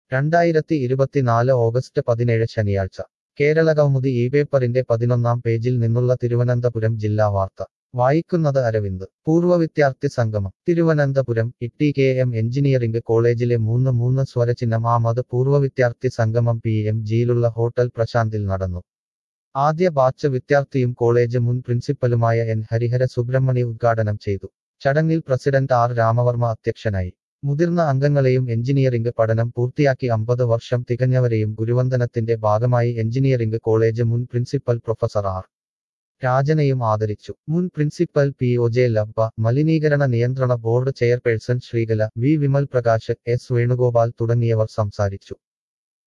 രണ്ടായിരത്തി ഇരുപത്തിനാല് ഓഗസ്റ്റ് പതിനേഴ് ശനിയാഴ്ച കേരളകൗമുദി ഈ പേപ്പറിന്റെ പതിനൊന്നാം പേജിൽ നിന്നുള്ള തിരുവനന്തപുരം ജില്ലാ വാർത്ത വായിക്കുന്നത് അരവിന്ദ് പൂർവ്വ വിദ്യാർത്ഥി സംഗമം തിരുവനന്തപുരം ഇട്ടി കെ എം എഞ്ചിനീയറിംഗ് കോളേജിലെ മൂന്ന് മൂന്ന് സ്വരചിഹ്നം ആമത് പൂർവ്വ വിദ്യാർത്ഥി സംഗമം പി എം ജിയിലുള്ള ഹോട്ടൽ പ്രശാന്തിൽ നടന്നു ആദ്യ ബാച്ച് വിദ്യാർത്ഥിയും കോളേജ് മുൻ പ്രിൻസിപ്പലുമായ എൻ ഹരിഹര സുബ്രഹ്മണി ഉദ്ഘാടനം ചെയ്തു ചടങ്ങിൽ പ്രസിഡന്റ് ആർ രാമവർമ്മ അധ്യക്ഷനായി മുതിർന്ന അംഗങ്ങളെയും എഞ്ചിനീയറിംഗ് പഠനം പൂർത്തിയാക്കി അമ്പത് വർഷം തികഞ്ഞവരെയും ഗുരുവന്ദനത്തിന്റെ ഭാഗമായി എഞ്ചിനീയറിംഗ് കോളേജ് മുൻ പ്രിൻസിപ്പൽ പ്രൊഫസർ ആർ രാജനെയും ആദരിച്ചു മുൻ principal P O J Labba മലിനീകരണ നിയന്ത്രണ board chairperson Sreekala V Vimal Prakash S Venugopal തുടങ്ങിയവർ സംസാരിച്ചു